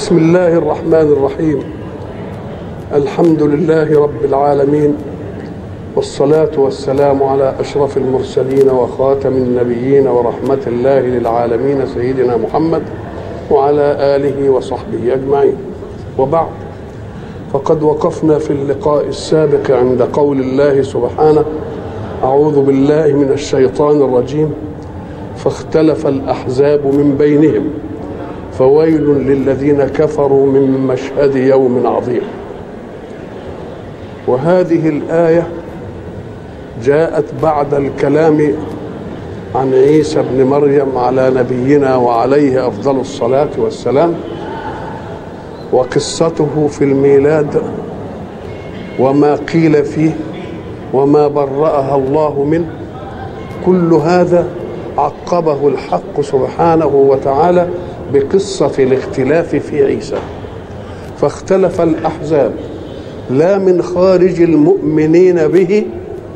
بسم الله الرحمن الرحيم الحمد لله رب العالمين والصلاة والسلام على أشرف المرسلين وخاتم النبيين ورحمة الله للعالمين سيدنا محمد وعلى آله وصحبه أجمعين وبعد فقد وقفنا في اللقاء السابق عند قول الله سبحانه أعوذ بالله من الشيطان الرجيم فاختلف الأحزاب من بينهم فويل للذين كفروا من مشهد يوم عظيم وهذه الايه جاءت بعد الكلام عن عيسى ابن مريم على نبينا وعليه افضل الصلاه والسلام وقصته في الميلاد وما قيل فيه وما برأها الله منه كل هذا عقبه الحق سبحانه وتعالى بقصة الاختلاف في عيسى فاختلف الأحزاب لا من خارج المؤمنين به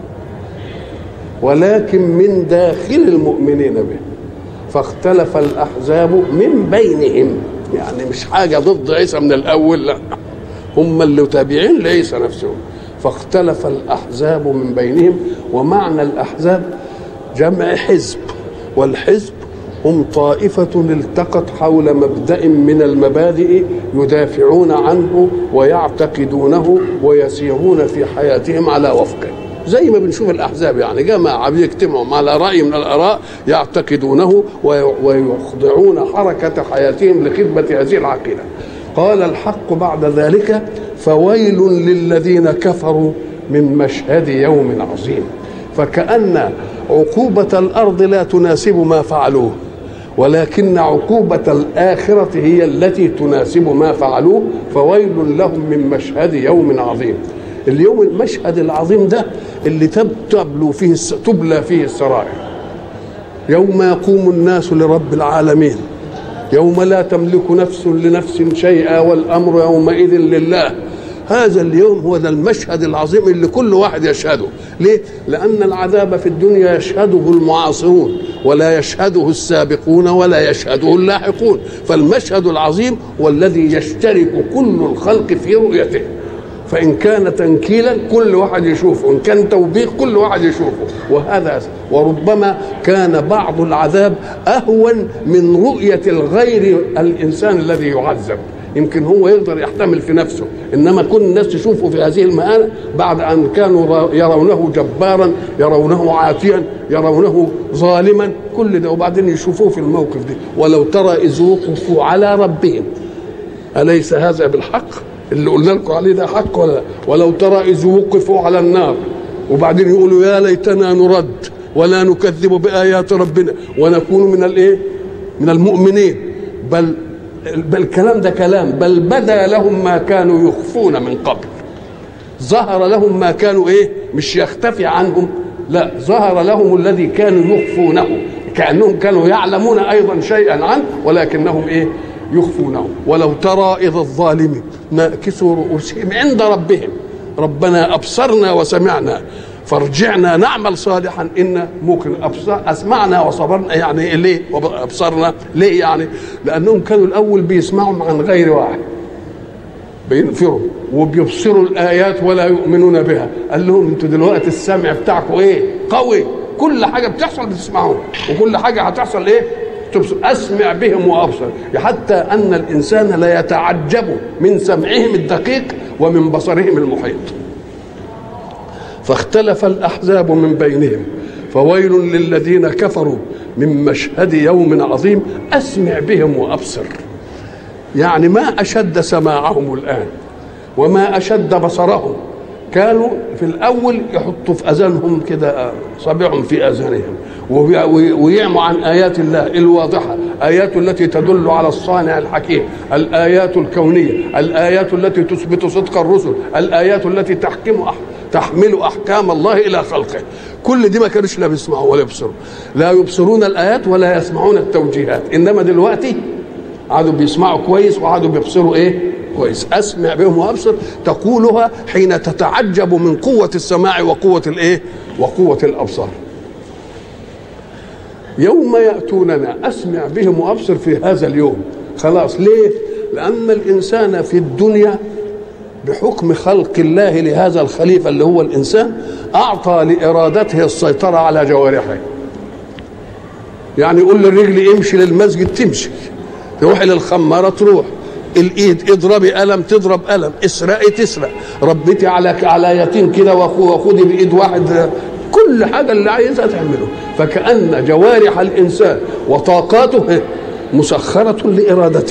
ولكن من داخل المؤمنين به فاختلف الأحزاب من بينهم يعني مش حاجة ضد عيسى من الأول لا هم اللي تابعين لعيسى نفسهم فاختلف الأحزاب من بينهم ومعنى الأحزاب جمع حزب والحزب هم طائفة التقت حول مبدأ من المبادئ يدافعون عنه ويعتقدونه ويسيرون في حياتهم على وفقه زي ما بنشوف الأحزاب يعني جماعة بيجتمعوا على رأي من الآراء يعتقدونه ويخضعون حركة حياتهم لخدمة هذه العقيدة قال الحق بعد ذلك فويل للذين كفروا من مشهد يوم عظيم فكأن عقوبة الأرض لا تناسب ما فعلوه ولكن عقوبة الآخرة هي التي تناسب ما فعلوه فويل لهم من مشهد يوم عظيم اليوم المشهد العظيم ده اللي تبلو فيه تبلى فيه السرائر يوم يقوم الناس لرب العالمين يوم لا تملك نفس لنفس شيئا والامر يومئذ لله هذا اليوم هو ذا المشهد العظيم اللي كل واحد يشهده ليه لان العذاب في الدنيا يشهده المعاصرون ولا يشهده السابقون ولا يشهده اللاحقون فالمشهد العظيم هو الذي يشترك كل الخلق في رؤيته فإن كان تنكيلا كل واحد يشوفه إن كان توبيخ كل واحد يشوفه وهذا وربما كان بعض العذاب أهون من رؤية الغير الإنسان الذي يعذب يمكن هو يقدر يحتمل في نفسه انما كل الناس تشوفه في هذه المآلة بعد ان كانوا يرونه جبارا يرونه عاتيا يرونه ظالما كل ده وبعدين يشوفوه في الموقف ده ولو ترى اذ وقفوا على ربهم اليس هذا بالحق اللي قلنا لكم عليه ده حق ولا ولو ترى اذ وقفوا على النار وبعدين يقولوا يا ليتنا نرد ولا نكذب بايات ربنا ونكون من الايه من المؤمنين بل بل الكلام ده كلام بل بدا لهم ما كانوا يخفون من قبل ظهر لهم ما كانوا ايه مش يختفي عنهم لا ظهر لهم الذي كانوا يخفونه كانهم كانوا يعلمون ايضا شيئا عنه ولكنهم ايه يخفونه ولو ترى اذ الظالمين ناكسوا رؤوسهم عند ربهم ربنا ابصرنا وسمعنا فارجعنا نعمل صالحا ان ممكن أبصر اسمعنا وصبرنا يعني ليه ابصرنا ليه يعني لانهم كانوا الاول بيسمعوا عن غير واحد بينفروا وبيبصروا الايات ولا يؤمنون بها قال لهم انتوا دلوقتي السمع بتاعكم ايه قوي كل حاجه بتحصل بتسمعوها وكل حاجه هتحصل ايه تبصر اسمع بهم وابصر حتى ان الانسان لا يتعجب من سمعهم الدقيق ومن بصرهم المحيط فاختلف الاحزاب من بينهم فويل للذين كفروا من مشهد يوم عظيم اسمع بهم وابصر يعني ما اشد سماعهم الان وما اشد بصرهم كانوا في الاول يحطوا في اذانهم كده صابعهم في اذانهم ويعموا عن ايات الله الواضحه ايات التي تدل على الصانع الحكيم الايات الكونيه الايات التي تثبت صدق الرسل الايات التي تحكم تحمل احكام الله الى خلقه كل دي ما كانوش لا بيسمعوا ولا يبصروا لا يبصرون الايات ولا يسمعون التوجيهات انما دلوقتي قعدوا بيسمعوا كويس وقعدوا بيبصروا ايه كويس اسمع بهم وابصر تقولها حين تتعجب من قوه السماع وقوه الايه وقوه الابصار يوم ياتوننا اسمع بهم وابصر في هذا اليوم خلاص ليه لأن الإنسان في الدنيا بحكم خلق الله لهذا الخليفة اللي هو الإنسان أعطى لإرادته السيطرة على جوارحه يعني يقول للرجل امشي للمسجد تمشي تروحي للخمارة تروح الايد اضربي قلم تضرب قلم اسرقي تسرق ربيتي على على يتيم كده وخدي بايد واحد كل حاجه اللي عايزها تعمله فكأن جوارح الانسان وطاقاته مسخره لارادته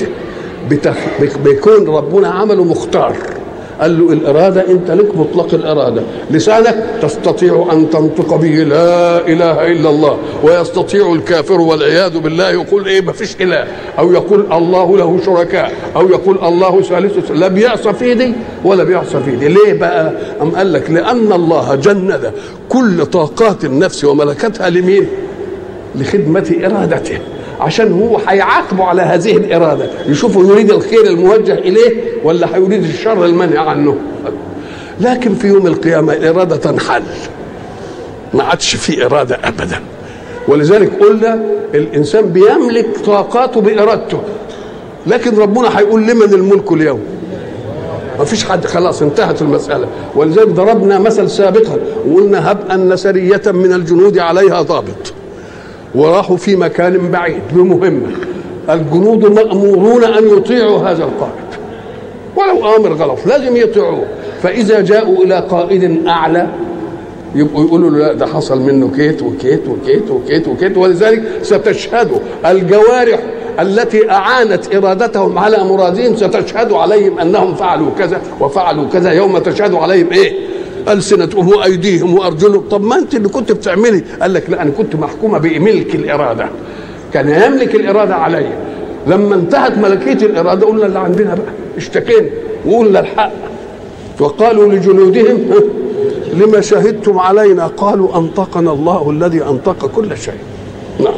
بيكون ربنا عمله مختار قال له الإرادة أنت لك مطلق الإرادة لسانك تستطيع أن تنطق به لا إله إلا الله ويستطيع الكافر والعياذ بالله يقول إيه ما فيش إله أو يقول الله له شركاء أو يقول الله ثالث لا بيعصى في دي ولا بيعصى في دي ليه بقى أم قال لك لأن الله جند كل طاقات النفس وملكتها لمين لخدمة إرادته عشان هو هيعاقبه على هذه الإرادة يشوفه يريد الخير الموجه إليه ولا هيريد الشر المنهي عنه لكن في يوم القيامة الإرادة تنحل ما عادش في إرادة أبدا ولذلك قلنا الإنسان بيملك طاقاته بإرادته لكن ربنا هيقول لمن الملك اليوم ما فيش حد خلاص انتهت المسألة ولذلك ضربنا مثل سابقا وقلنا هب أن سرية من الجنود عليها ضابط وراحوا في مكان بعيد بمهمة الجنود مأمورون أن يطيعوا هذا القائد ولو آمر غلط لازم يطيعوه فإذا جاءوا إلى قائد أعلى يبقوا يقولوا له لا ده حصل منه كيت وكيت وكيت وكيت وكيت ولذلك ستشهد الجوارح التي أعانت إرادتهم على مرادهم ستشهد عليهم أنهم فعلوا كذا وفعلوا كذا يوم تشهد عليهم إيه ألسنتهم وأيديهم وأرجلهم طب ما أنت اللي كنت بتعملي قال لك لا أنا كنت محكومة بملك الإرادة كان يملك الإرادة علي لما انتهت ملكية الإرادة قلنا اللي عندنا بقى اشتكينا وقلنا الحق وقالوا لجنودهم لما شهدتم علينا قالوا أنطقنا الله الذي أنطق كل شيء نعم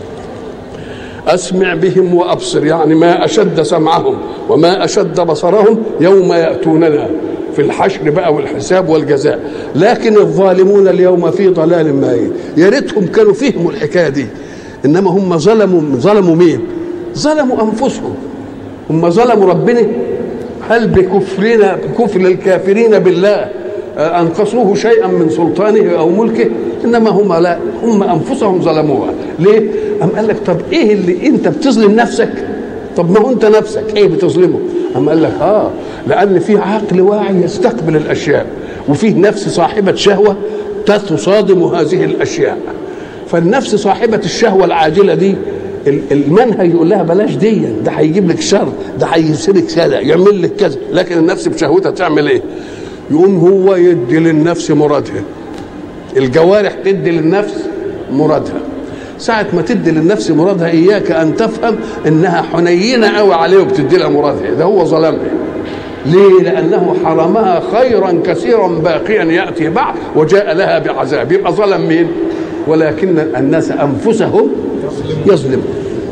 أسمع بهم وأبصر يعني ما أشد سمعهم وما أشد بصرهم يوم يأتوننا في الحشر بقى والحساب والجزاء لكن الظالمون اليوم في ضلال مائين يا ريتهم كانوا فهموا الحكايه دي انما هم ظلموا ظلموا مين ظلموا انفسهم هم ظلموا ربنا هل بكفرنا بكفر الكافرين بالله انقصوه شيئا من سلطانه او ملكه انما هم لا هم انفسهم ظلموها ليه ام قال لك طب ايه اللي انت بتظلم نفسك طب ما هو انت نفسك ايه بتظلمه أم قال لك اه لان في عقل واعي يستقبل الاشياء وفيه نفس صاحبه شهوه تصادم هذه الاشياء فالنفس صاحبه الشهوه العاجله دي المنهج يقول لها بلاش دي ده هيجيب لك شر ده هيسيرك كذا يعمل لك كذا لكن النفس بشهوتها تعمل ايه يقوم هو يدي للنفس مرادها الجوارح تدي للنفس مرادها ساعة ما تدي للنفس مرادها إياك أن تفهم إنها حنينة قوي عليه وبتدي لها مرادها ده هو ظلمها ليه؟ لأنه حرمها خيرا كثيرا باقيا يأتي بعد وجاء لها بعذاب يبقى ظلم مين؟ ولكن الناس أنفسهم يظلمون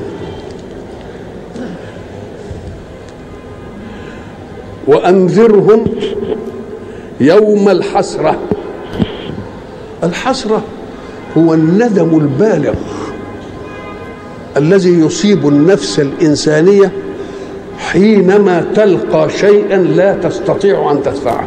وأنذرهم يوم الحسرة الحسرة هو الندم البالغ الذي يصيب النفس الإنسانية حينما تلقى شيئا لا تستطيع أن تدفعه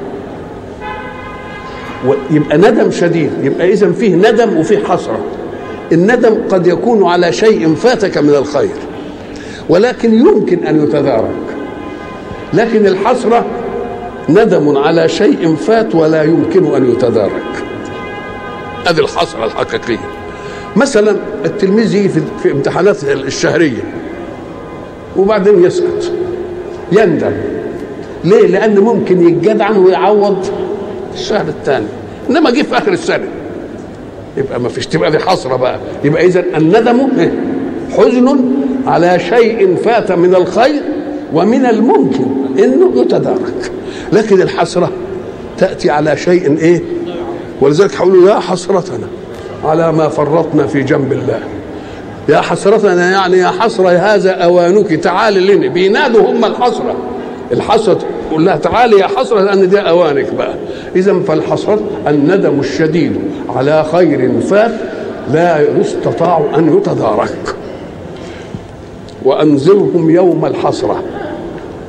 يبقى ندم شديد يبقى إذا فيه ندم وفيه حسرة الندم قد يكون على شيء فاتك من الخير ولكن يمكن أن يتدارك لكن الحسرة ندم على شيء فات ولا يمكن أن يتدارك هذه الحسرة الحقيقية مثلا التلميذ يجي في, في امتحانات الشهرية وبعدين يسقط يندم ليه؟ لأن ممكن يتجدعن ويعوض الشهر الثاني إنما جه في آخر السنة يبقى ما فيش تبقى دي حسرة بقى يبقى إذا الندم حزن على شيء فات من الخير ومن الممكن انه يتدارك لكن الحسره تاتي على شيء ايه ولذلك حولوا يا حسرتنا على ما فرطنا في جنب الله يا حسرتنا يعني يا حسرة هذا أوانك تعالي لنا بينادوا هم الحسرة الحسرة قول لها تعالي يا حسرة لأن دي أوانك بقى إذا فالحسرة الندم الشديد على خير فات لا يستطاع أن يتدارك وأنذرهم يوم الحسرة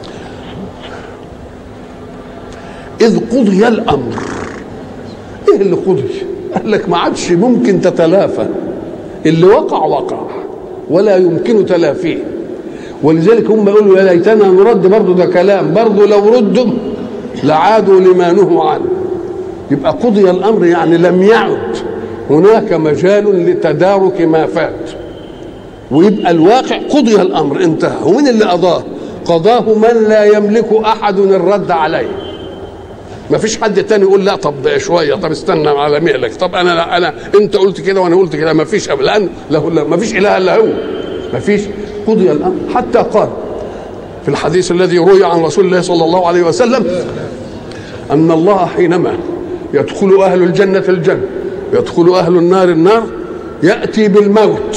اذ قضي الامر ايه اللي قضي قال لك ما عادش ممكن تتلافى اللي وقع وقع ولا يمكن تلافيه ولذلك هم يقولوا يا ليتنا نرد برضه ده كلام برضه لو ردوا لعادوا لما نهوا عنه يبقى قضي الامر يعني لم يعد هناك مجال لتدارك ما فات ويبقى الواقع قضي الامر انتهى ومن اللي قضاه قضاه من لا يملك احد الرد عليه ما فيش حد تاني يقول لا طب شويه طب استنى على مهلك طب انا لا انا انت قلت كده وانا قلت كده ما فيش لان له ما فيش اله الا هو ما فيش قضي الامر حتى قال في الحديث الذي روي عن رسول الله صلى الله عليه وسلم ان الله حينما يدخل اهل الجنه الجنه يدخل اهل النار النار ياتي بالموت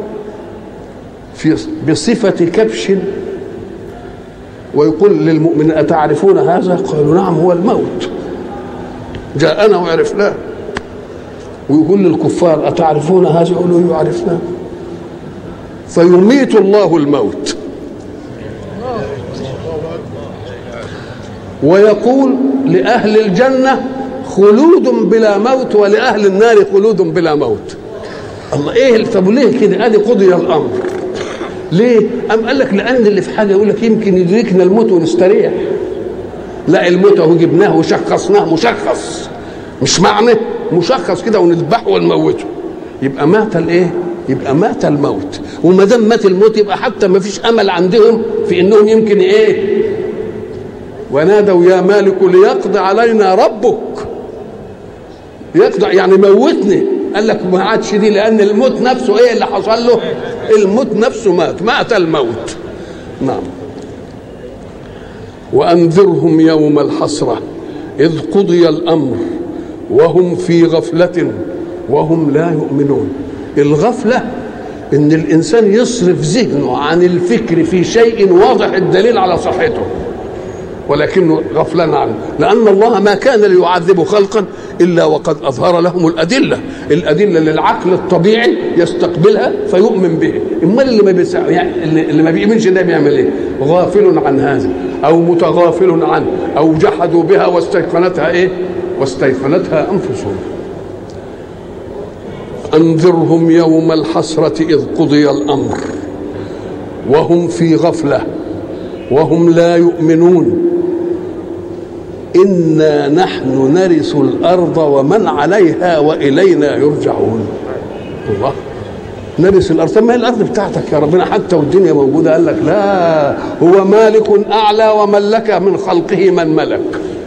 في بصفه كبش ويقول للمؤمن أتعرفون هذا قالوا نعم هو الموت جاءنا وعرفناه ويقول للكفار أتعرفون هذا يقولوا يعرفناه فيميت الله الموت ويقول لأهل الجنة خلود بلا موت ولأهل النار خلود بلا موت الله ايه طب ليه كده ادي قضي الامر ليه؟ أم قال لك لأن اللي في حاجة يقول لك يمكن يدركنا الموت ونستريح. لا الموت أهو جبناه وشخصناه مشخص. مش معنى مشخص كده ونذبحه ونموته. يبقى مات الإيه؟ يبقى مات الموت، وما دام مات الموت يبقى حتى ما فيش أمل عندهم في إنهم يمكن إيه؟ ونادوا يا مالك ليقضي علينا ربك. يقضي يعني موتني قال لك ما عادش دي لان الموت نفسه ايه اللي حصل له الموت نفسه مات مات الموت نعم وانذرهم يوم الحسره اذ قضي الامر وهم في غفله وهم لا يؤمنون الغفله ان الانسان يصرف ذهنه عن الفكر في شيء واضح الدليل على صحته ولكنه غفلان عنه لأن الله ما كان ليعذب خلقا إلا وقد أظهر لهم الأدلة الأدلة للعقل الطبيعي يستقبلها فيؤمن به إما اللي ما بيسع... يعني اللي ما بيؤمنش ده بيعمل إيه غافل عن هذا أو متغافل عنه أو جحدوا بها واستيقنتها إيه واستيقنتها أنفسهم أنذرهم يوم الحسرة إذ قضي الأمر وهم في غفلة وهم لا يؤمنون إنا نحن نرث الأرض ومن عليها وإلينا يرجعون الله نرث الأرض طب ما هي الأرض بتاعتك يا ربنا حتى والدنيا موجودة قال لك لا هو مالك أعلى وملك من خلقه من ملك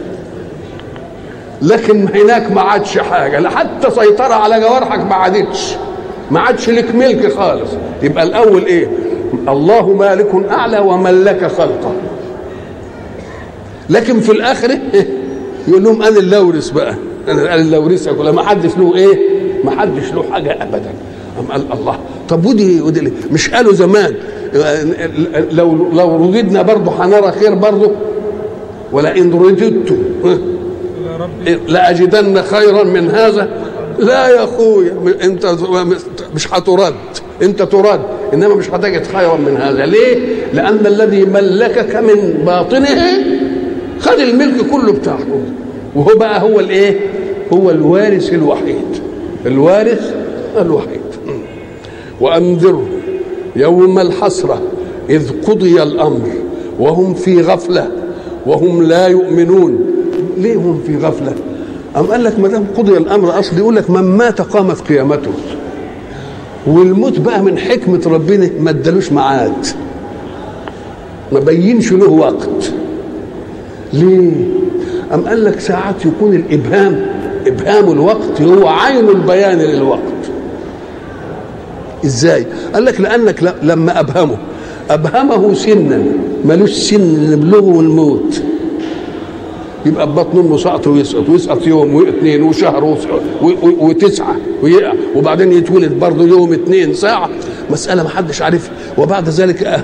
لكن هناك ما عادش حاجة لا حتى سيطرة على جوارحك ما عادتش ما عادش لك ملك خالص يبقى الأول إيه الله مالك أعلى وملك خلقه لكن في الاخره يقول لهم انا اللي اورث بقى انا اللي اورثك ولا ما حدش له ايه ما حدش له حاجه ابدا أم قال الله طب ودي, ودي مش قالوا زمان لو لو رددنا برضه هنرى خير برضه ولئن رددت لاجدن خيرا من هذا لا يا اخويا انت مش هترد انت ترد انما مش هتجد خيرا من هذا ليه لان الذي ملكك من باطنه خد الملك كله بتاعه وهو بقى هو الايه هو الوارث الوحيد الوارث الوحيد وانذره يوم الحسره اذ قضي الامر وهم في غفله وهم لا يؤمنون ليه هم في غفله أم قال لك ما دام قضي الامر اصلي يقول لك من مات قامت قيامته والموت بقى من حكمه ربنا ما ادالوش ميعاد ما بينش له وقت ليه؟ أم قال لك ساعات يكون الإبهام إبهام الوقت هو عين البيان للوقت إزاي؟ قال لك لأنك لما أبهمه أبهمه سنا ملوش سن يبلغه الموت يبقى ببطن امه سقط ويسقط ويسقط يوم واثنين وشهر وتسعه ويقع وبعدين يتولد برضه يوم اثنين ساعه مساله ما حدش عارفها وبعد ذلك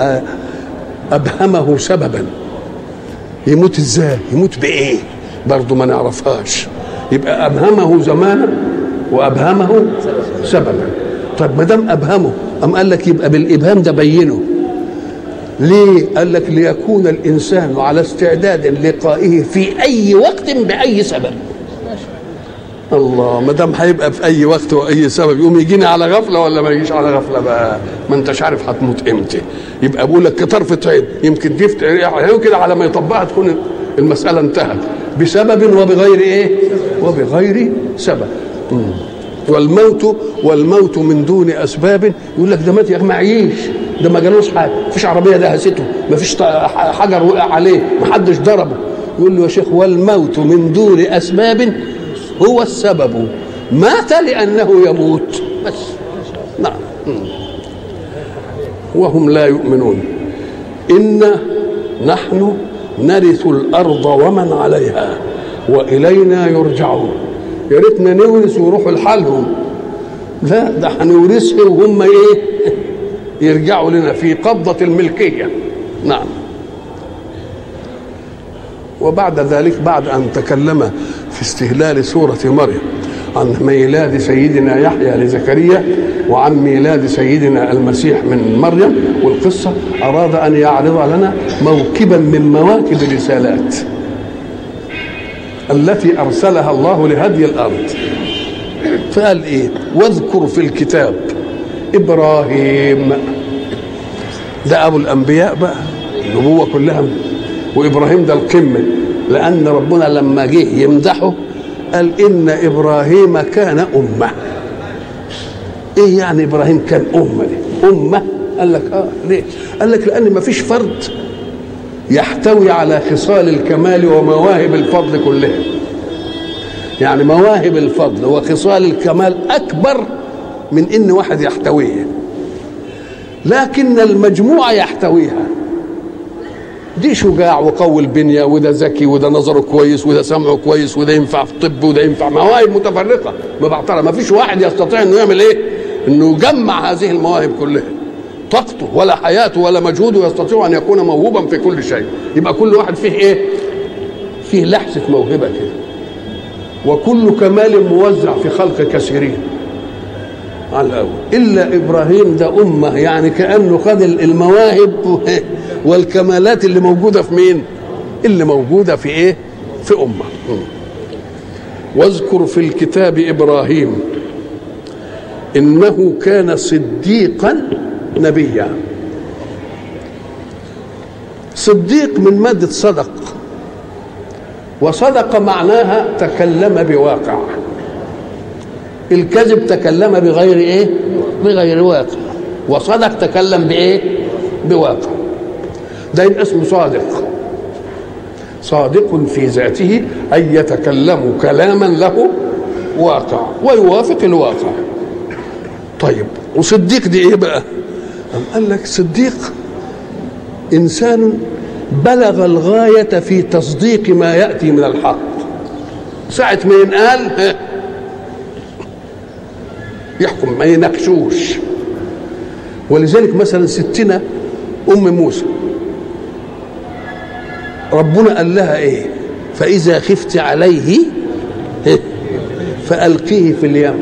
ابهمه سببا يموت ازاي يموت بايه برضه ما نعرفهاش يبقى ابهمه زمانا وابهمه سببا طب ما دام ابهمه ام قال لك يبقى بالابهام ده بينه ليه؟ قال لك ليكون الانسان على استعداد لقائه في اي وقت باي سبب الله ما دام هيبقى في اي وقت واي سبب يقوم يجيني على غفله ولا ما يجيش على غفله بقى ما انتش عارف هتموت امتى يبقى بقول لك كطرفه عين يمكن جفت كده على ما يطبقها تكون المساله انتهت بسبب وبغير ايه؟ وبغير سبب مم. والموت والموت من دون اسباب يقول لك ده مات يا اخي معيش ده ما جالوش حاجه مفيش عربيه دهسته مفيش حجر وقع عليه محدش ضربه يقول له يا شيخ والموت من دون اسباب هو السبب مات لانه يموت بس نعم وهم لا يؤمنون إنا نحن نرث الأرض ومن عليها وإلينا يرجعون يا ريتنا نورث ويروحوا لحالهم لا ده هنورثها وهم ايه يرجعوا لنا في قبضة الملكية نعم وبعد ذلك بعد أن تكلم في استهلال سورة مريم عن ميلاد سيدنا يحيى لزكريا وعن ميلاد سيدنا المسيح من مريم والقصة أراد أن يعرض لنا موكبا من مواكب الرسالات التي أرسلها الله لهدي الأرض فقال إيه واذكر في الكتاب إبراهيم ده أبو الأنبياء بقى النبوة كلها وإبراهيم ده القمة لأن ربنا لما جه يمدحه قال إن إبراهيم كان أمة إيه يعني إبراهيم كان أمة دي؟ أمة قال لك آه ليه قال لك لأن ما فيش فرد يحتوي على خصال الكمال ومواهب الفضل كلها يعني مواهب الفضل وخصال الكمال أكبر من إن واحد يحتويها لكن المجموعة يحتويها دي شجاع وقوي البنية وده ذكي وده نظره كويس وده سمعه كويس وده ينفع في الطب وده ينفع مواهب متفرقة مبعترة ما فيش واحد يستطيع انه يعمل ايه انه يجمع هذه المواهب كلها طاقته ولا حياته ولا مجهوده يستطيع ان يكون موهوبا في كل شيء يبقى كل واحد فيه ايه فيه لحسة موهبة كده وكل كمال موزع في خلق كثيرين على الأول إلا إبراهيم ده أمة يعني كأنه خد المواهب والكمالات اللي موجودة في مين اللي موجودة في إيه في أمة واذكر في الكتاب إبراهيم إنه كان صديقا نبيا صديق من مادة صدق وصدق معناها تكلم بواقع الكذب تكلم بغير ايه بغير واقع وصدق تكلم بايه بواقع ده يبقى اسمه صادق صادق في ذاته أن يتكلم كلاما له واقع ويوافق الواقع طيب وصديق دي ايه بقى أم قال لك صديق إنسان بلغ الغاية في تصديق ما يأتي من الحق ساعة ما ينقال يحكم ما يناقشوش ولذلك مثلا ستنا ام موسى ربنا قال لها ايه فاذا خفت عليه فالقيه في اليم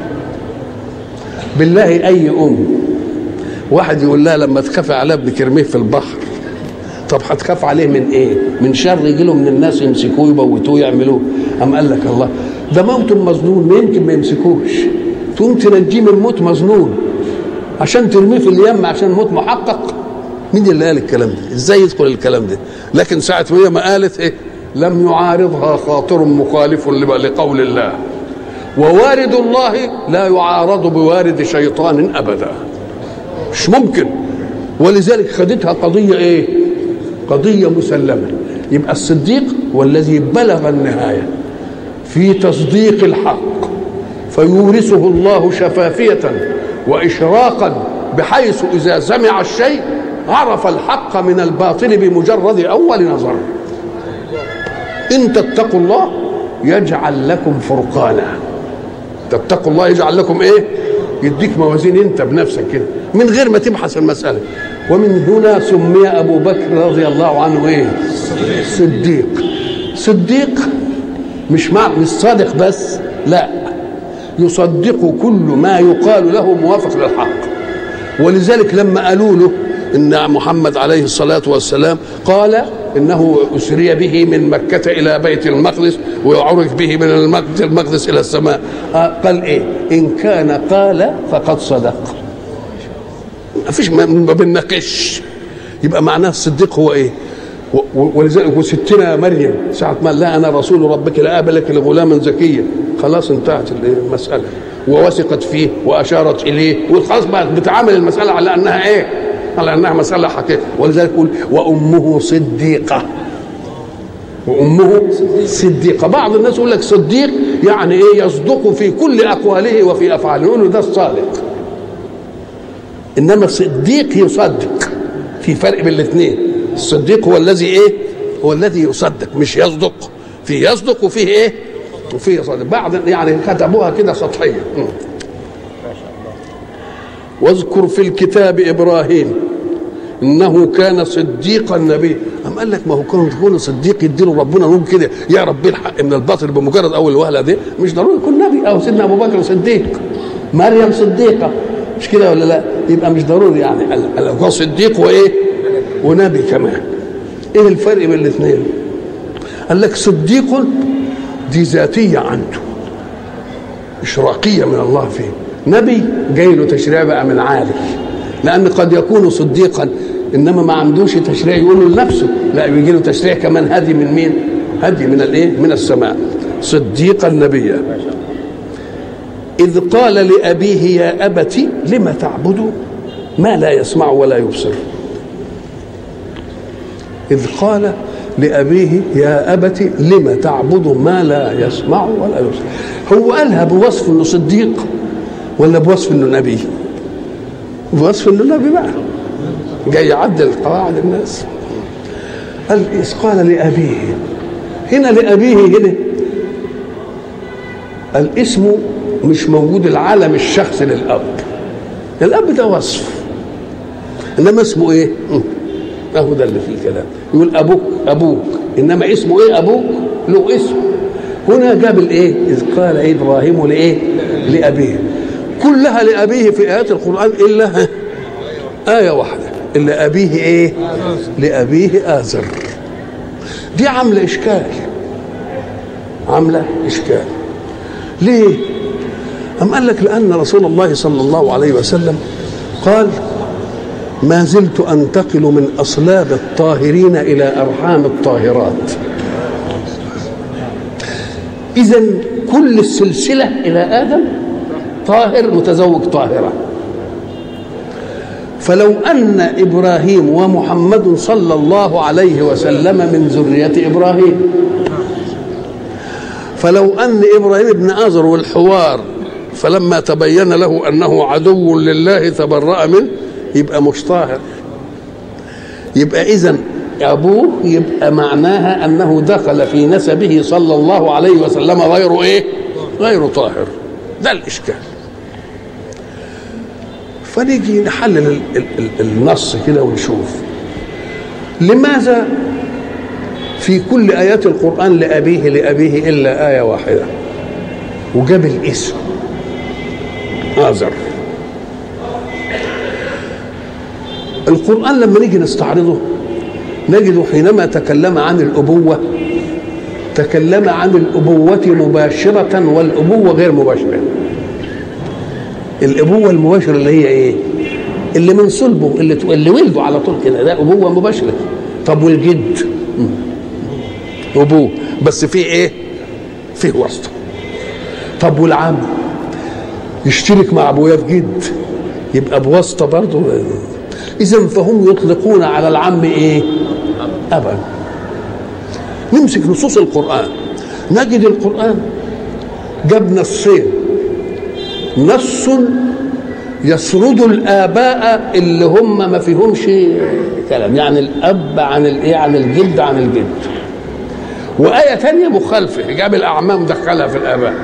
بالله اي ام واحد يقول لها لما تخافي على ابنك ارميه في البحر طب هتخاف عليه من ايه من شر يجي له من الناس يمسكوه يموتوه يعملوه ام قال لك الله ده موت مظنون ما يمكن ما يمسكوش تقوم تنجيه من موت مظنون عشان ترميه في اليم عشان موت محقق مين اللي قال الكلام ده ازاي يدخل الكلام ده لكن ساعة ما هي ما قالت ايه لم يعارضها خاطر مخالف لقول الله ووارد الله لا يعارض بوارد شيطان ابدا مش ممكن ولذلك خدتها قضية ايه قضية مسلمة يبقى الصديق والذي بلغ النهاية في تصديق الحق فيورثه الله شفافية وإشراقا بحيث إذا سمع الشيء عرف الحق من الباطل بمجرد أول نظر إن تتقوا الله يجعل لكم فرقانا تتقوا الله يجعل لكم إيه يديك موازين أنت بنفسك كده من غير ما تبحث المسألة ومن هنا سمي أبو بكر رضي الله عنه إيه صديق صديق مش مع مش صادق بس لا يصدق كل ما يقال له موافق للحق ولذلك لما قالوا له ان محمد عليه الصلاه والسلام قال انه اسري به من مكه الى بيت المقدس ويعرج به من المقدس المقدس الى السماء آه قال ايه ان كان قال فقد صدق ما فيش ما ما بنناقش يبقى معناه الصديق هو ايه و- و- ولذلك وستنا مريم ساعة ما قال لها أنا رسول ربك لا أبلك لغلاما زكيا خلاص انتهت المسألة ووثقت فيه وأشارت إليه وخلاص بقت بتعامل المسألة على أنها إيه؟ على أنها مسألة حقيقة ولذلك يقول وأمه صديقة وأمه صديقة بعض الناس يقول لك صديق يعني إيه يصدق في كل أقواله وفي أفعاله يقول له ده الصادق انما الصديق يصدق في فرق بين الاثنين الصديق هو الذي ايه هو الذي يصدق مش يصدق في يصدق وفيه ايه وفيه يصدق بعض يعني كتبوها كده سطحيه م. واذكر في الكتاب ابراهيم انه كان صديقا نبيا أم قال لك ما هو كون يكون صديق يديله ربنا نور كده يعرف بيه الحق من الباطل بمجرد اول وهله دي مش ضروري يكون نبي او سيدنا ابو بكر صديق مريم صديقه مش كده ولا لا يبقى مش ضروري يعني قال- قال هو صديق وايه ونبي كمان ايه الفرق بين الاثنين قال لك صديق دي ذاتيه عنده اشراقيه من الله فيه نبي جاي له تشريع بقى من عالي لان قد يكون صديقا انما ما عندوش تشريع يقوله لنفسه لا بيجي له تشريع كمان هدي من مين هدي من الايه من السماء صديقا نبيا إذ قال لأبيه يا أبت لم تعبد ما لا يسمع ولا يبصر إذ قال لأبيه يا أبت لم تعبد ما لا يسمع ولا يبصر هو قالها بوصف أنه صديق ولا بوصف أنه نبي بوصف أنه نبي بقى جاي يعدل قواعد الناس قال إذ قال لأبيه هنا لأبيه هنا الاسم مش موجود العالم الشخصي للاب الاب ده وصف انما اسمه ايه م. اهو ده اللي فيه الكلام يقول ابوك ابوك انما اسمه ايه ابوك له اسم هنا جاب الايه اذ قال ابراهيم لايه لابيه كلها لابيه في ايات القران الا ها، ايه واحده الا ابيه ايه لابيه ازر دي عامله اشكال عامله اشكال ليه أم قال لك لأن رسول الله صلى الله عليه وسلم قال ما زلت أنتقل من أصلاب الطاهرين إلى أرحام الطاهرات إذا كل السلسلة إلى آدم طاهر متزوج طاهرة فلو أن إبراهيم ومحمد صلى الله عليه وسلم من ذرية إبراهيم فلو أن إبراهيم بن آزر والحوار فلما تبين له أنه عدو لله تبرأ منه يبقى مش طاهر يبقى إذا أبوه يبقى معناها أنه دخل في نسبه صلى الله عليه وسلم غير إيه؟ غير طاهر ده الإشكال فنيجي نحلل ال- ال- ال- النص كده ونشوف لماذا في كل آيات القرآن لأبيه لأبيه إلا آية واحدة وجاب الاسم آزر القرآن لما نيجي نستعرضه نجد حينما تكلم عن الأبوة تكلم عن الأبوة مباشرة والأبوة غير مباشرة الأبوة المباشرة اللي هي إيه؟ اللي من صلبه اللي اللي ولده على طول كده ده أبوة مباشرة طب والجد؟ مم. أبوه بس فيه إيه؟ فيه واسطة طب والعم يشترك مع أبويا في جد يبقى بواسطة برضه إذا فهم يطلقون على العم إيه؟ أبا نمسك نصوص القرآن نجد القرآن جاب نصين نص يسرد الآباء اللي هم ما فيهمش كلام يعني الأب عن الإيه عن الجد عن الجد وآية ثانية مخالفة جاب الأعمام دخلها في الآباء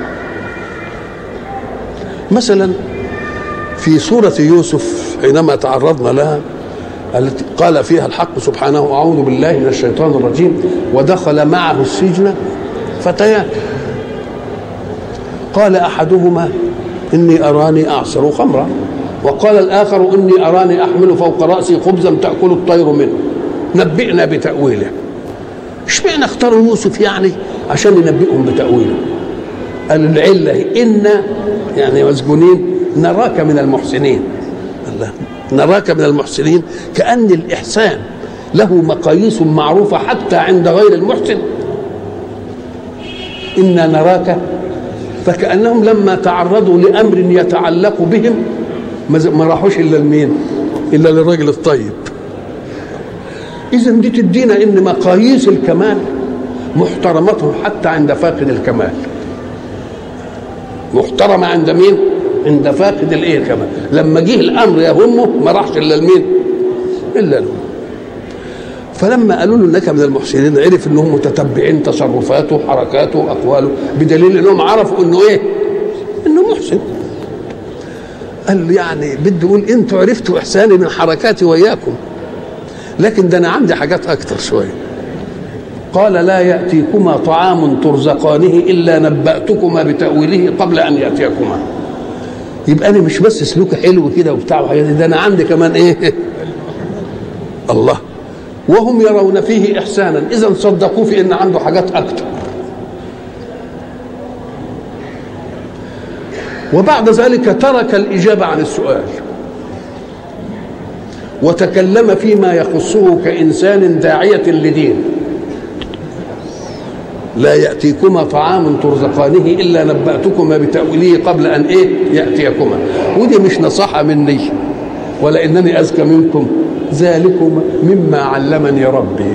مثلا في سورة يوسف حينما تعرضنا لها التي قال فيها الحق سبحانه أعوذ بالله من الشيطان الرجيم ودخل معه السجن فتيان قال أحدهما إني أراني أعصر خمرا وقال الآخر إني أراني أحمل فوق رأسي خبزا تأكل الطير منه نبئنا بتأويله اشمعنى اختاروا يوسف يعني عشان ينبئهم بتأويله قال العلة إن يعني مسجونين نراك من المحسنين الله نراك من المحسنين كأن الإحسان له مقاييس معروفة حتى عند غير المحسن إنا نراك فكأنهم لما تعرضوا لأمر يتعلق بهم ما راحوش إلا لمين إلا للرجل الطيب إذا دي تدينا إن مقاييس الكمال محترمته حتى عند فاقد الكمال محترمة عند مين؟ عند فاقد الايه الكمال لما جه الامر يهمه ما راحش الا لمين؟ الا له فلما قالوا له انك من المحسنين عرف انهم متتبعين تصرفاته وحركاته واقواله بدليل انهم عرفوا انه ايه؟ انه محسن قال يعني بدي اقول انتوا عرفتوا احساني من حركاتي وياكم لكن ده انا عندي حاجات اكتر شويه قال لا ياتيكما طعام ترزقانه الا نباتكما بتاويله قبل ان ياتيكما يبقى انا مش بس سلوك حلو كده وبتاع وحاجات ده انا عندي كمان ايه الله وهم يرون فيه احسانا اذا صدقوه في ان عنده حاجات اكتر وبعد ذلك ترك الاجابه عن السؤال وتكلم فيما يخصه كانسان داعيه لدين لا يأتيكما طعام ترزقانه إلا نبأتكما بتأويله قبل أن إيه يأتيكما ودي مش نصيحة مني ولا إنني أذكى منكم ذلكم مما علمني ربي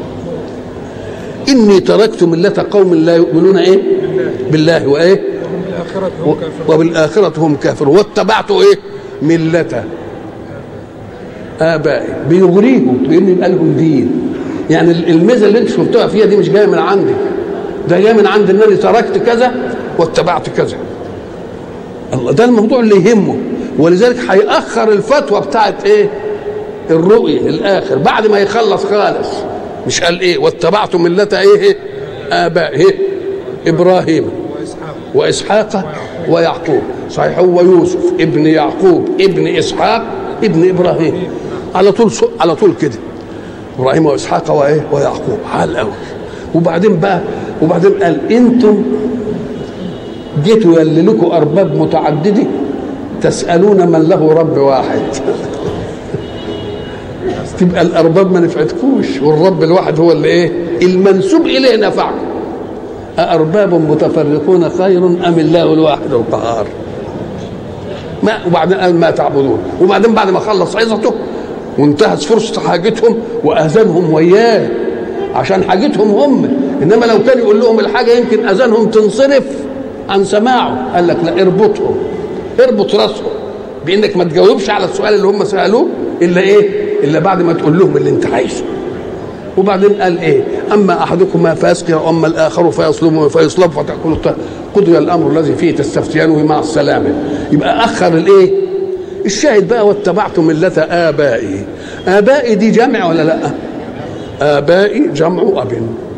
إني تركت ملة قوم لا يؤمنون إيه بالله وإيه وبالآخرة هم كافرون واتبعت إيه ملة آبائي بيغريهم بإن يبقى لهم دين يعني الميزة اللي انت شفتوها فيها دي مش جاية من عندي ده جاي من عند انني تركت كذا واتبعت كذا الله ده الموضوع اللي يهمه ولذلك هيأخر الفتوى بتاعت ايه الرؤية الاخر بعد ما يخلص خالص مش قال ايه واتبعت ملة ايه ابائه إيه؟ ابراهيم واسحاق ويعقوب صحيح هو يوسف ابن يعقوب ابن اسحاق ابن ابراهيم على طول على طول كده ابراهيم واسحاق وايه ويعقوب حال قوي وبعدين بقى وبعدين قال انتم جيتوا يلي لكم ارباب متعدده تسالون من له رب واحد تبقى الارباب ما نفعتكوش والرب الواحد هو اللي ايه المنسوب اليه نفعكم أأرباب متفرقون خير أم الله الواحد القهار ما وبعدين قال ما تعبدون وبعدين بعد ما خلص عظته وانتهت فرصة حاجتهم وأذانهم وياه عشان حاجتهم هم إنما لو كان يقول لهم الحاجة يمكن أذانهم تنصرف عن سماعه قال لك لا اربطهم اربط راسهم بانك ما تجاوبش على السؤال اللي هم سالوه الا ايه الا بعد ما تقول لهم اللي انت عايزه وبعدين قال ايه اما احدكما فيسقي واما الاخر فيصلب فيصلب فتاكل الطير قضي الامر الذي فيه تستفتيانه مع السلامه يبقى اخر الايه الشاهد بقى واتبعت مله ابائي ابائي دي جمع ولا لا ابائي جمع اب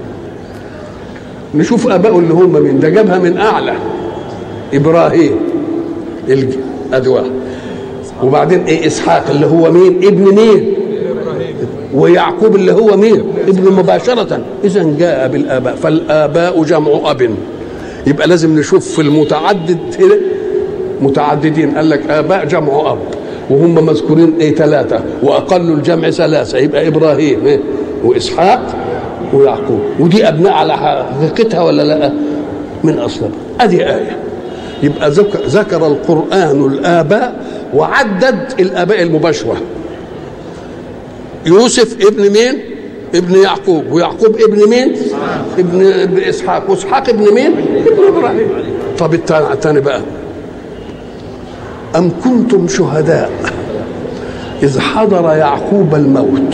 نشوف ابائه اللي هم مين ده جابها من اعلى ابراهيم ادي واحد وبعدين ايه اسحاق اللي هو مين ابن مين ويعقوب اللي هو مين ابن مباشرة إذا جاء بالآباء فالآباء جمع أب يبقى لازم نشوف في المتعدد هنا متعددين قال لك آباء جمع أب وهم مذكورين ايه ثلاثة وأقل الجمع ثلاثة يبقى إبراهيم إيه؟ وإسحاق ويعقوب ودي أبناء على حقيقتها ولا لا من أصلها أدي آية يبقى ذكر, ذكر القرآن الآباء وعدد الآباء المباشرة يوسف ابن مين ابن يعقوب ويعقوب ابن مين ابن, ابن اسحاق واسحاق ابن مين ابن ابراهيم طب الثاني بقى ام كنتم شهداء اذ حضر يعقوب الموت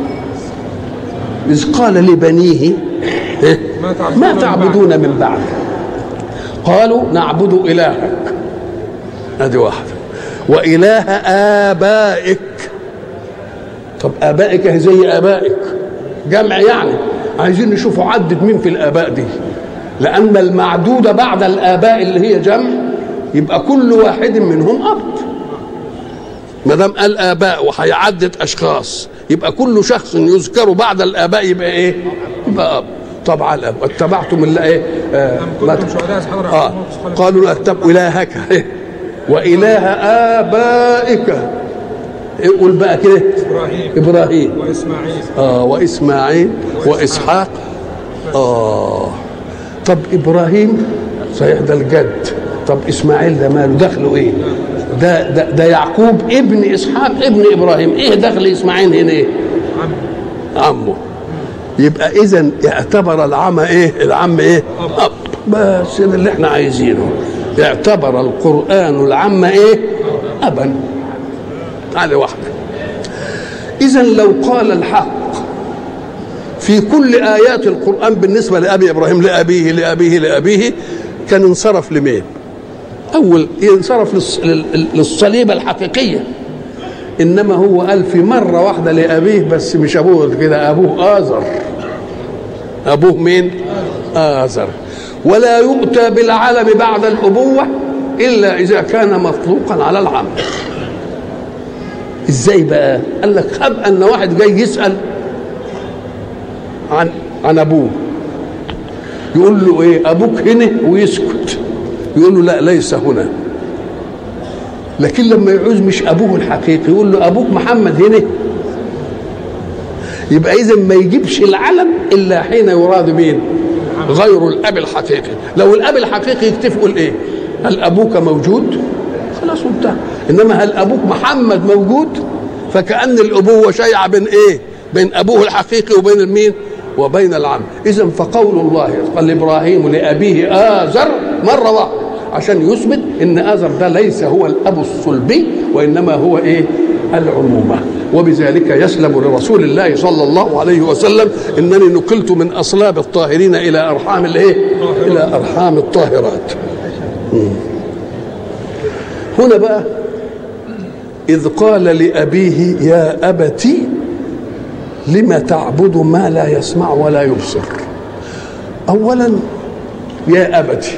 اذ قال لبنيه ما تعبدون من بعد قالوا نعبد الهك ادي واحده واله ابائك طب ابائك زي ابائك جمع يعني عايزين نشوفوا عدد مين في الاباء دي لان المعدود بعد الاباء اللي هي جمع يبقى كل واحد منهم اب ما دام قال اباء وهيعدد اشخاص يبقى كل شخص يذكر بعد الاباء يبقى ايه؟ يبقى اب طبعا الاب اتبعتم الا ايه؟ آه ما كنتم شهداء حضر آه قالوا اتبع الهك إيه؟ واله ابائك قول بقى كده ابراهيم ابراهيم واسماعيل اه واسماعيل واسحاق اه طب ابراهيم صحيح ده الجد طب اسماعيل ده ماله دخله ايه ده ده, ده يعقوب ابن اسحاق ابن ابراهيم ايه دخل اسماعيل هنا ايه عم عمه يبقى اذا اعتبر العم ايه العم ايه اب بس ده اللي احنا عايزينه اعتبر القران العم ايه ابا على واحده اذا لو قال الحق في كل ايات القران بالنسبه لابي ابراهيم لابيه لابيه لابيه كان انصرف لمين اول ينصرف للص- لل- للصليبه الحقيقيه انما هو قال في مره واحده لابيه بس مش ابوه كده ابوه ازر ابوه مين ازر ولا يؤتى بالعلم بعد الابوه الا اذا كان مطلوقا على العم ازاي بقى قال لك خب ان واحد جاي يسال عن عن ابوه يقول له ايه ابوك هنا ويسكت يقول له لا ليس هنا لكن لما يعوز مش ابوه الحقيقي يقول له ابوك محمد هنا يبقى اذا ما يجيبش العلم الا حين يراد مين غير الاب الحقيقي لو الاب الحقيقي يكتفي يقول ايه هل ابوك موجود خلاص انتهى انما هل ابوك محمد موجود فكان الابوه شيعه بين ايه بين ابوه الحقيقي وبين المين وبين العم اذا فقول الله قال ابراهيم لابيه ازر مره واحده عشان يثبت ان ازر ده ليس هو الاب الصلبي وانما هو ايه العمومه وبذلك يسلم لرسول الله صلى الله عليه وسلم انني نقلت من اصلاب الطاهرين الى ارحام الايه الى ارحام الطاهرات مم. هنا بقى اذ قال لابيه يا ابت لم تعبد ما لا يسمع ولا يبصر اولا يا ابتي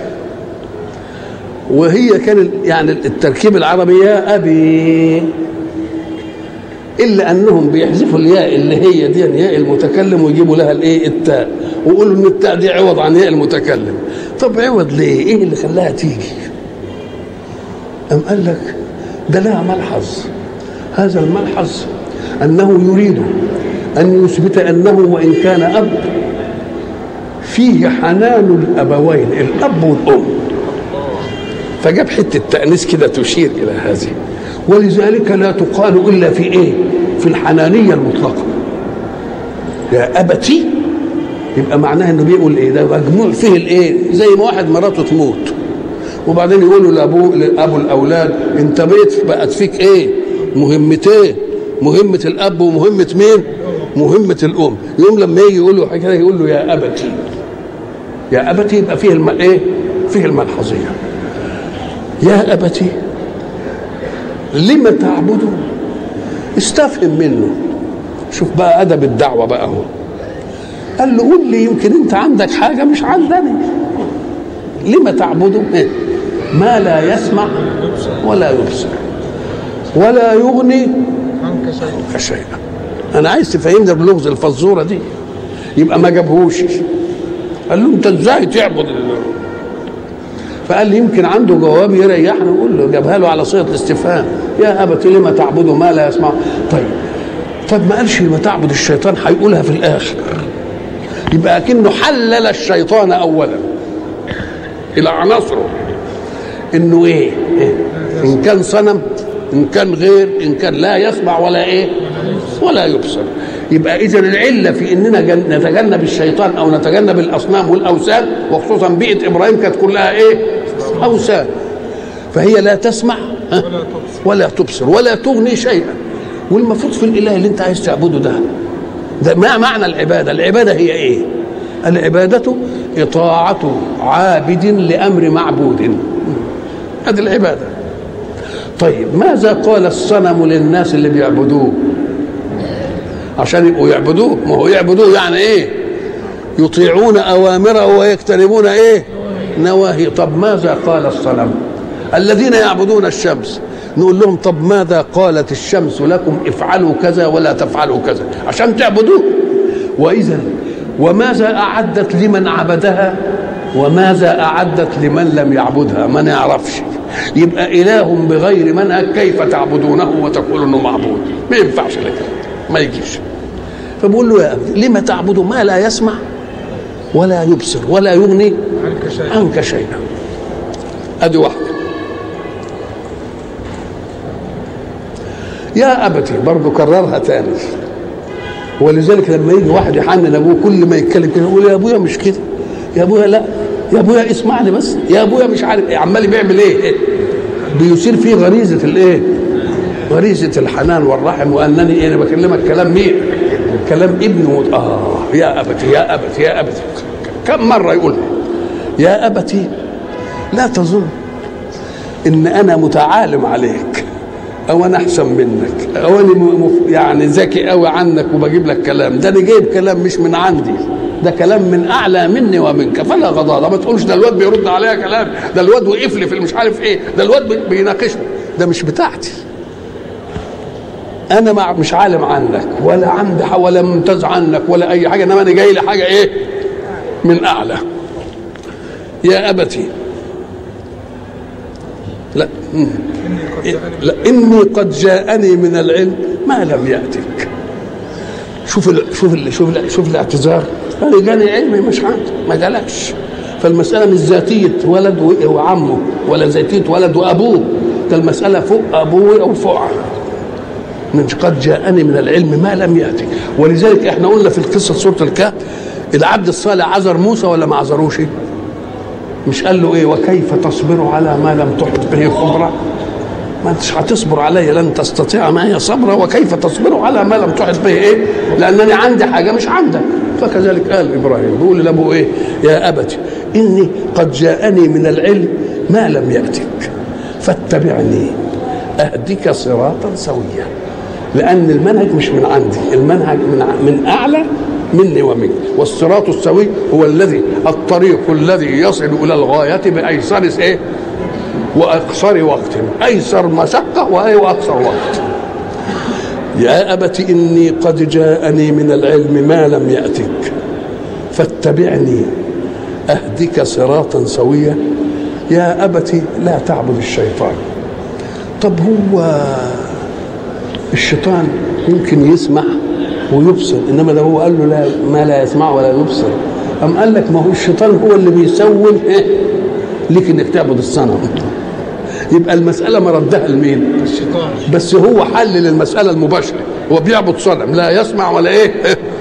وهي كان يعني التركيب العربي يا ابي الا انهم بيحذفوا الياء اللي هي دي ياء المتكلم ويجيبوا لها الايه التاء ويقولوا ان التاء دي عوض عن ياء المتكلم طب عوض ليه ايه اللي خلاها تيجي ام قال لك ده لها ملحظ هذا الملحظ انه يريد ان يثبت انه وان كان اب فيه حنان الابوين الاب والام فجاب حته تانيث كده تشير الى هذه ولذلك لا تقال الا في ايه في الحنانيه المطلقه يا ابتي يبقى معناها انه بيقول ايه ده مجموع فيه الايه زي ما واحد مراته تموت وبعدين يقولوا لابوه لابو الاولاد انت بيت بقت فيك ايه مهمتين مهمه الاب ومهمه مين مهمه الام يوم لما يجي يقول له كده يقول له يا ابتي يا ابتي يبقى فيه الم... ايه فيه الملحظيه يا ابتي لم تعبدوا استفهم منه شوف بقى ادب الدعوه بقى هو قال له قول لي يمكن انت عندك حاجه مش عندني لم تعبدوا إيه؟ ما لا يسمع ولا يبصر ولا يغني عنك شيء شيئا انا عايز تفهمني باللغز الفزوره دي يبقى ما جابهوش قال له انت ازاي تعبد ال- فقال لي يمكن عنده جواب يريحنا نقول له جابها له على صيغه الاستفهام يا ابت لما تعبد ما لا يسمع طيب طب ما قالش لما تعبد الشيطان هيقولها في الاخر يبقى كأنه حلل الشيطان اولا الى عناصره انه ايه, إيه؟ ان كان صنم ان كان غير ان كان لا يسمع ولا ايه ولا يبصر يبقى اذا العله في اننا جن- نتجنب الشيطان او نتجنب الاصنام والاوثان وخصوصا بيئه ابراهيم كانت كلها ايه اوثان فهي لا تسمع ها؟ ولا تبصر ولا تبصر ولا تغني شيئا والمفروض في الاله اللي انت عايز تعبده ده ده ما معنى العباده العباده هي ايه العباده اطاعه عابد لامر معبود هذه العباده طيب ماذا قال الصنم للناس اللي بيعبدوه عشان يبقوا يعبدوه ما هو يعبدوه يعني ايه يطيعون اوامره ويجتنبون ايه نواهي طب ماذا قال الصنم الذين يعبدون الشمس نقول لهم طب ماذا قالت الشمس لكم افعلوا كذا ولا تفعلوا كذا عشان تعبدوه واذا وماذا اعدت لمن عبدها وماذا اعدت لمن لم يعبدها ما نعرفش يبقى اله بغير منهج كيف تعبدونه وتقول انه معبود ما ينفعش لك ما يجيش فبقول له يا أبي لما تعبد ما لا يسمع ولا يبصر ولا يغني عنك شيء عنك شيئا ادي واحده يا ابتي برضه كررها تاني ولذلك لما يجي واحد يحنن ابوه كل ما يتكلم كده يقول يا ابويا مش كده يا ابويا لا يا ابويا اسمعني بس يا ابويا مش عارف إيه. عمال بيعمل ايه بيثير فيه غريزه الايه غريزه الحنان والرحم وانني ايه انا بكلمك كلام مين كلام ابنه اه يا ابتي يا ابتي يا ابتي كم مره يقول يا ابتي لا تظن ان انا متعالم عليك او انا احسن منك او انا م- مف- يعني ذكي قوي عنك وبجيب لك كلام ده انا جايب كلام مش من عندي ده كلام من اعلى مني ومنك فلا غضاضه ما تقولش ده الواد بيرد عليا كلام ده الواد وقف لي في مش عارف ايه ده الواد بي- بيناقشني ده مش بتاعتي انا مع مش عالم عنك ولا عندي ح- ولا ممتاز عنك ولا اي حاجه انما انا جاي لي حاجه ايه من اعلى يا ابتي لا مم. إني قد جاءني لا اني قد جاءني من العلم ما لم ياتك شوف ال شوف ال شوف ال شوف الاعتذار انا جاني علمي مش عندي ما جالكش فالمساله مش ذاتيه ولد و- وعمه ولا ذاتيه ولد وابوه ده المساله فوق ابوه او فوق عمه من قد جاءني من العلم ما لم ياتي ولذلك احنا قلنا في القصه سوره الكهف العبد الصالح عذر موسى ولا ما عذروش مش قال له ايه وكيف تصبر على ما لم تحط به خبره ما انتش هتصبر علي لن تستطيع معي صبرا وكيف تصبر على ما لم تحط به ايه لانني عندي حاجه مش عندك فكذلك قال ابراهيم بيقول لابوه ايه يا ابت اني قد جاءني من العلم ما لم ياتك فاتبعني اهدك صراطا سويا لان المنهج مش من عندي المنهج من ع- من اعلى مني ومنك والصراط السوي هو الذي الطريق الذي يصل الى الغايه بايسر ايه واقصر وقت ايسر مشقه وأي واقصر وقت يا ابت اني قد جاءني من العلم ما لم ياتك فاتبعني اهدك صراطا سويا يا ابت لا تعبد الشيطان طب هو الشيطان يمكن يسمع ويبصر انما ده هو قال له لا ما لا يسمع ولا يبصر أم قال لك ما هو الشيطان هو اللي بيسول إيه؟ ليك انك تعبد الصنم يبقى المساله مردها لمين الشيطان بس هو حل للمساله المباشره هو بيعبد صنم لا يسمع ولا ايه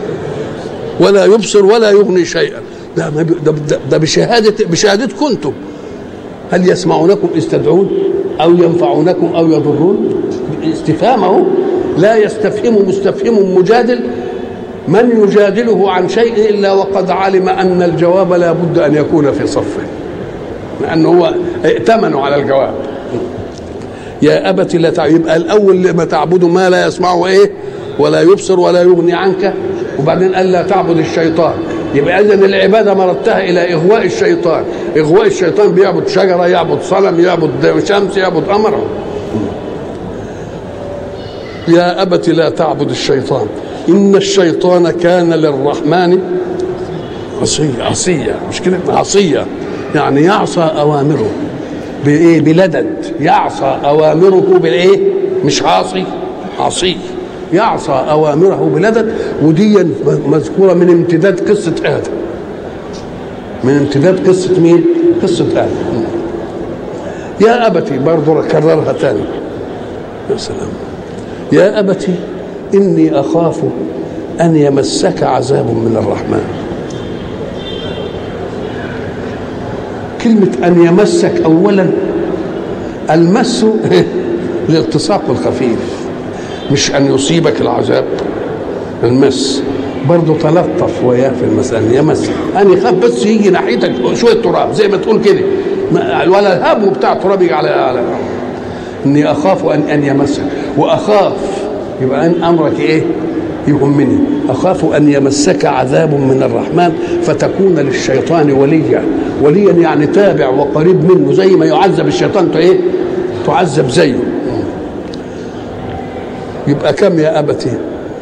ولا يبصر ولا يغني شيئا ده ما بي- ده, ده, ده بشهاده بشهادتكم انتم هل يسمعونكم استدعون او ينفعونكم او يضرون استفهام اهو لا يستفهم مستفهم مجادل من يجادله عن شيء الا وقد علم ان الجواب لا بد ان يكون في صفه لانه هو ائتمنوا على الجواب يا أبت لا تع... يبقى الأول لما تعبد ما لا يسمع إيه ولا يبصر ولا يغني عنك وبعدين قال لا تعبد الشيطان يبقى إذا العبادة مردتها إلى إغواء الشيطان إغواء الشيطان بيعبد شجرة يعبد صنم يعبد شمس يعبد قمر يا أبت لا تعبد الشيطان إن الشيطان كان للرحمن عصية عصية مش كده عصية يعني يعصى أوامره بايه بلدد يعصى اوامره بالايه مش عاصي عصي يعصى اوامره بلدد ودي مذكوره من امتداد قصه ادم من امتداد قصه مين قصه ادم يا ابتي برضه اكررها تاني يا سلام يا ابتي اني اخاف ان يمسك عذاب من الرحمن كلمة أن يمسك أولا المس الالتصاق الخفيف مش أن يصيبك العذاب المس برضه تلطف وياه في المسألة يمس أنا خاف بس يجي ناحيتك شوية تراب زي ما تقول كده ما- ولا الهبو بتاع التراب يجي على على إني أخاف أن أن يمسك وأخاف يبقى أن أمرك إيه؟ يهمني أخاف أن يمسك عذاب من الرحمن فتكون للشيطان وليا وليا يعني تابع وقريب منه زي ما يعذب الشيطان ت- إيه؟ تعذب زيه يبقى كم يا أبتي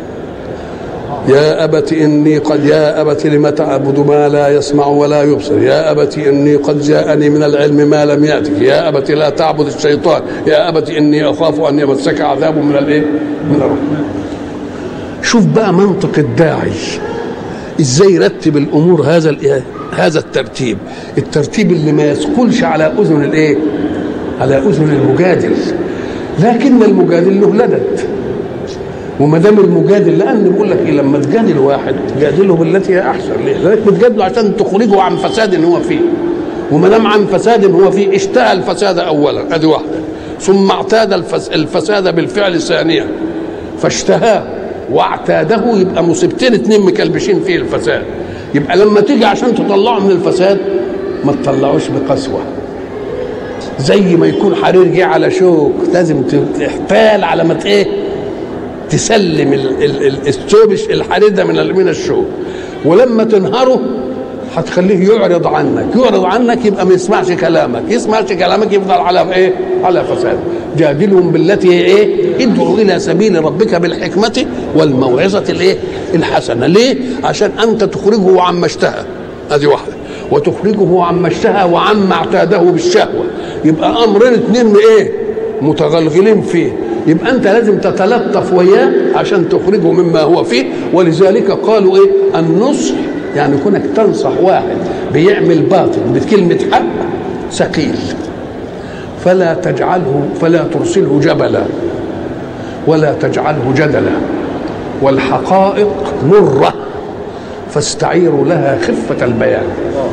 يا أبت إني قد يا أبت لم تعبد ما لا يسمع ولا يبصر يا أبت إني قد جاءني من العلم ما لم يأتك يا أبت لا تعبد الشيطان يا أبت إني أخاف أن يمسك عذاب من الإيه من الرحمن شوف بقى منطق الداعي ازاي يرتب الامور هذا الإيه؟ هذا الترتيب الترتيب اللي ما يثقلش على اذن الايه على اذن المجادل لكن المجادل له لدد وما دام المجادل لان بقول لك ايه لما تجادل واحد جادله بالتي هي احسن ليه؟ لذلك بتجادله عشان تخرجه عن فساد هو فيه وما دام عن فساد هو فيه اشتهى الفساد اولا ادي واحده ثم اعتاد الفس الفساد بالفعل ثانيا فاشتهاه واعتاده يبقى مصيبتين اتنين مكلبشين فيه الفساد يبقى لما تيجي عشان تطلعه من الفساد ما تطلعوش بقسوه زي ما يكون حرير جه على شوك لازم تحتال على ما ايه تسلم الثوب الحرير ده من من الشوك ولما تنهره هتخليه يعرض عنك يعرض عنك يبقى ما يسمعش كلامك يسمعش كلامك يفضل على ايه على فساد جادلهم بالتي هي ايه ادعو الى سبيل ربك بالحكمه والموعظه الايه الحسنه ليه عشان انت تخرجه عما اشتهى هذه واحده وتخرجه عما اشتهى وعما اعتاده بالشهوه يبقى امرين اتنين ايه متغلغلين فيه يبقى انت لازم تتلطف وياه عشان تخرجه مما هو فيه ولذلك قالوا ايه النصح يعني كونك تنصح واحد بيعمل باطل بكلمه حق ثقيل فلا تجعله فلا ترسله جبلا ولا تجعله جدلا والحقائق مره فاستعيروا لها خفه البيان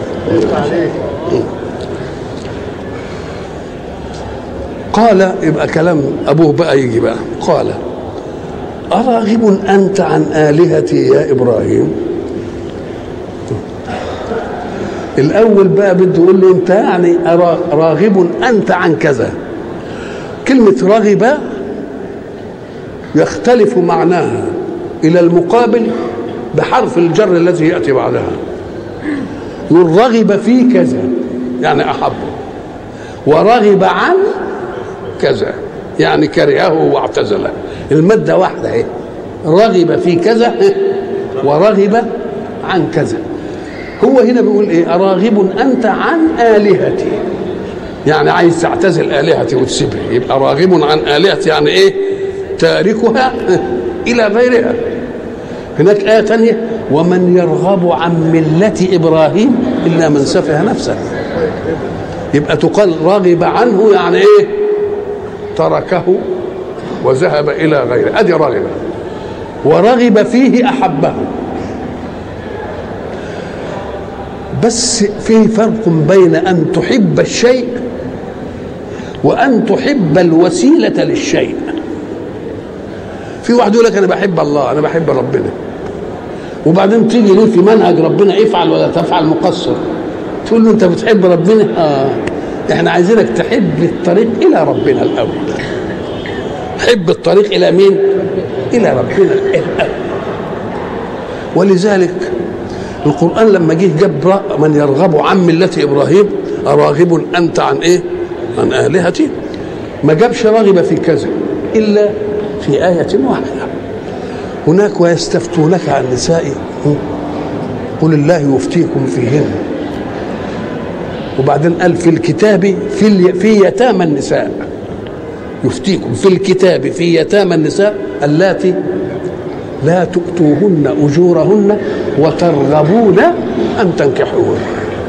قال يبقى كلام ابوه بقى يجي بقى قال أراغب أنت عن آلهتي يا إبراهيم الأول بقى بده يقول له أنت يعني راغب أنت عن كذا كلمة رغب يختلف معناها إلى المقابل بحرف الجر الذي يأتي بعدها يقول رغب في كذا يعني أحبه ورغب عن كذا يعني كرهه واعتزله المادة واحدة اهي رغب في كذا ورغب عن كذا هو هنا بيقول ايه أراغب أنت عن آلهتي يعني عايز تعتزل آلهتي وتسيبها يبقى راغب عن آلهتي يعني ايه تاركها إلى غيرها هناك آية ثانية ومن يرغب عن ملة إبراهيم إلا من سفه نفسه يبقى تقال رغب عنه يعني ايه تركه وذهب الى غيره ادي رغب ورغب فيه احبه بس في فرق بين ان تحب الشيء وان تحب الوسيله للشيء في واحد يقول لك انا بحب الله انا بحب ربنا وبعدين تيجي له في منهج ربنا افعل ولا تفعل مقصر تقول له انت بتحب ربنا اه احنا عايزينك تحب الطريق الى ربنا الاول حب الطريق الى مين الى ربنا الاول ولذلك القران لما جه جاب من يرغب عن مله ابراهيم اراغب انت عن ايه عن الهتي ما جابش راغب في كذا الا في ايه واحده هناك ويستفتونك عن النساء قل الله يفتيكم فيهن وبعدين قال في الكتاب في في يتامى النساء يفتيكم في الكتاب في يتامى النساء اللاتي لا تؤتوهن اجورهن وترغبون ان تنكحوهن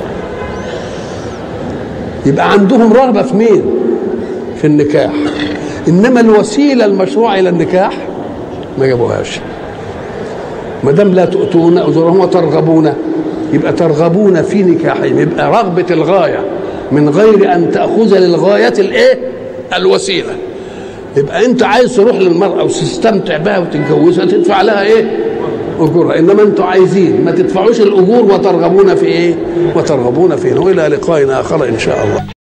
يبقى عندهم رغبه في مين في النكاح انما الوسيله المشروعه الى النكاح ما جابوهاش ما دام لا تؤتون اجورهم وترغبون يبقى ترغبون في نكاحهم يبقى رغبه الغايه من غير ان تاخذ للغايه الايه الوسيله يبقى انت عايز تروح للمراه وتستمتع بها وتتجوزها تدفع لها ايه اجورها انما انتم عايزين ما تدفعوش الاجور وترغبون في ايه وترغبون فيه والى لقاء اخر ان شاء الله